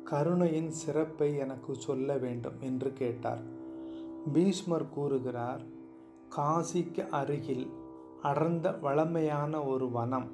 கருணையின் சிறப்பை எனக்கு சொல்ல வேண்டும் என்று கேட்டார் பீஷ்மர் கூறுகிறார் காசிக்கு அருகில் அடர்ந்த வளமையான ஒரு வனம்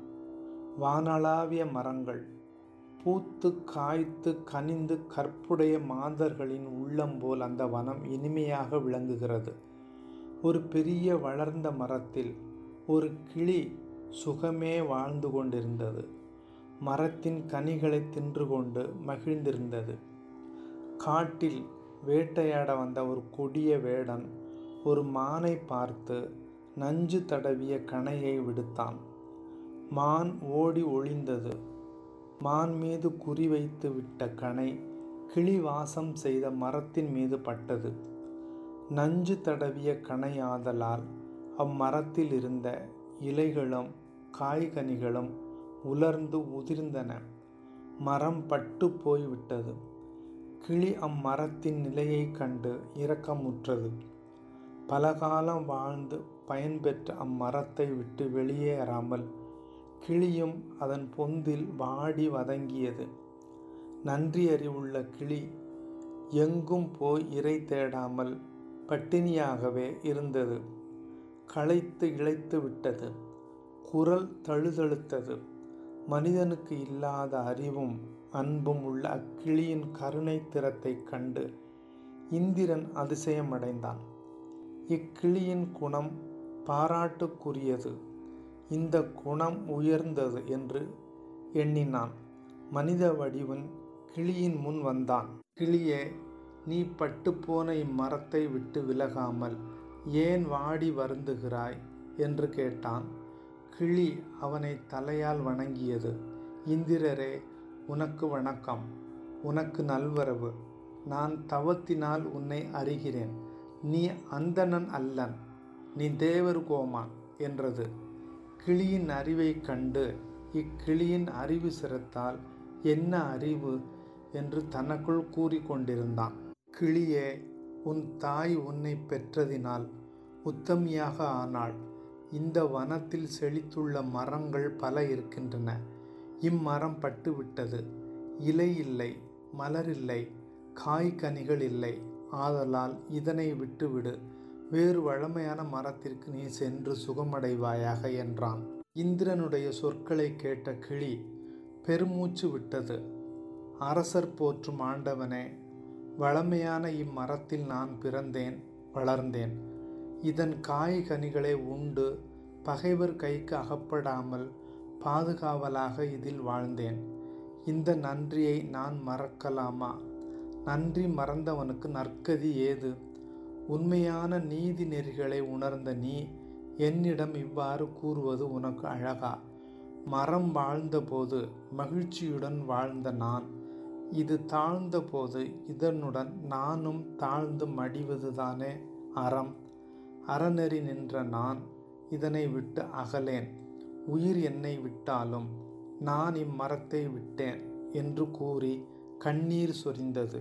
வானளாவிய மரங்கள் பூத்து காய்த்து கனிந்து கற்புடைய மாந்தர்களின் உள்ளம் போல் அந்த வனம் இனிமையாக விளங்குகிறது ஒரு பெரிய வளர்ந்த மரத்தில் ஒரு கிளி சுகமே வாழ்ந்து கொண்டிருந்தது மரத்தின் கனிகளை தின்று கொண்டு மகிழ்ந்திருந்தது காட்டில் வேட்டையாட வந்த ஒரு கொடிய வேடன் ஒரு மானை பார்த்து நஞ்சு தடவிய கணையை விடுத்தான் மான் ஓடி ஒளிந்தது மான் மீது குறிவைத்து விட்ட கணை கிளி வாசம் செய்த மரத்தின் மீது பட்டது நஞ்சு தடவிய கணையாதலால் அம்மரத்தில் இருந்த இலைகளும் காய்கனிகளும் உலர்ந்து உதிர்ந்தன மரம் பட்டு போய்விட்டது கிளி அம்மரத்தின் நிலையை கண்டு இரக்கமுற்றது பலகாலம் வாழ்ந்து பயன்பெற்ற அம்மரத்தை விட்டு வெளியேறாமல் கிளியும் அதன் பொந்தில் வாடி வதங்கியது நன்றி அறிவுள்ள கிளி எங்கும் போய் இறை தேடாமல் பட்டினியாகவே இருந்தது களைத்து இழைத்து விட்டது குரல் தழுதழுத்தது மனிதனுக்கு இல்லாத அறிவும் அன்பும் உள்ள அக்கிளியின் கருணை திறத்தை கண்டு இந்திரன் அதிசயமடைந்தான் இக்கிளியின் குணம் பாராட்டுக்குரியது இந்த குணம் உயர்ந்தது என்று எண்ணினான் மனித வடிவன் கிளியின் முன் வந்தான் கிளியே நீ பட்டுப்போன இம்மரத்தை விட்டு விலகாமல் ஏன் வாடி வருந்துகிறாய் என்று கேட்டான் கிளி அவனை தலையால் வணங்கியது இந்திரரே உனக்கு வணக்கம் உனக்கு நல்வரவு நான் தவத்தினால் உன்னை அறிகிறேன் நீ அந்தணன் அல்லன் நீ தேவர் கோமான் என்றது கிளியின் அறிவை கண்டு இக்கிளியின் அறிவு சிரத்தால் என்ன அறிவு என்று தனக்குள் கூறிக்கொண்டிருந்தான் கிளியே உன் தாய் உன்னை பெற்றதினால் உத்தமியாக ஆனாள் இந்த வனத்தில் செழித்துள்ள மரங்கள் பல இருக்கின்றன இம்மரம் பட்டுவிட்டது இலை இல்லை மலர் இல்லை காய்கனிகள் இல்லை ஆதலால் இதனை விட்டுவிடு வேறு வழமையான மரத்திற்கு நீ சென்று சுகமடைவாயாக என்றான் இந்திரனுடைய சொற்களை கேட்ட கிளி பெருமூச்சு விட்டது அரசர் போற்றும் ஆண்டவனே வளமையான இம்மரத்தில் நான் பிறந்தேன் வளர்ந்தேன் இதன் காய்கனிகளை உண்டு பகைவர் கைக்கு அகப்படாமல் பாதுகாவலாக இதில் வாழ்ந்தேன் இந்த நன்றியை நான் மறக்கலாமா நன்றி மறந்தவனுக்கு நற்கதி ஏது உண்மையான நீதி நெறிகளை உணர்ந்த நீ என்னிடம் இவ்வாறு கூறுவது உனக்கு அழகா மரம் வாழ்ந்தபோது மகிழ்ச்சியுடன் வாழ்ந்த நான் இது தாழ்ந்தபோது இதனுடன் நானும் தாழ்ந்து மடிவதுதானே அறம் அறநெறி நின்ற நான் இதனை விட்டு அகலேன் உயிர் என்னை விட்டாலும் நான் இம்மரத்தை விட்டேன் என்று கூறி கண்ணீர் சொரிந்தது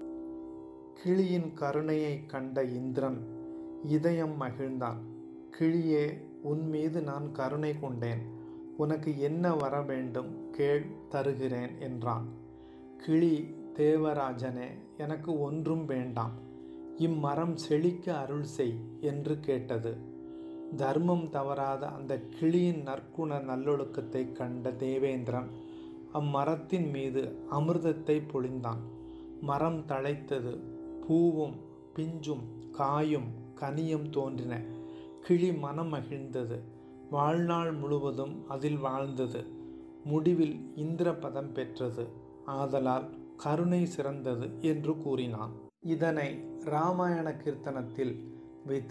கிளியின் கருணையை கண்ட இந்திரன் இதயம் மகிழ்ந்தான் கிளியே உன் மீது நான் கருணை கொண்டேன் உனக்கு என்ன வர வேண்டும் கேள் தருகிறேன் என்றான் கிளி தேவராஜனே எனக்கு ஒன்றும் வேண்டாம் இம்மரம் செழிக்க அருள் செய் என்று கேட்டது தர்மம் தவறாத அந்த கிளியின் நற்குண நல்லொழுக்கத்தை கண்ட தேவேந்திரன் அம்மரத்தின் மீது அமிர்தத்தை பொழிந்தான் மரம் தழைத்தது பூவும் பிஞ்சும் காயும் கனியும் தோன்றின கிளி மனம் மகிழ்ந்தது வாழ்நாள் முழுவதும் அதில் வாழ்ந்தது முடிவில் இந்திரபதம் பெற்றது ஆதலால் கருணை சிறந்தது என்று கூறினான் இதனை இராமாயண கீர்த்தனத்தில் வைத்த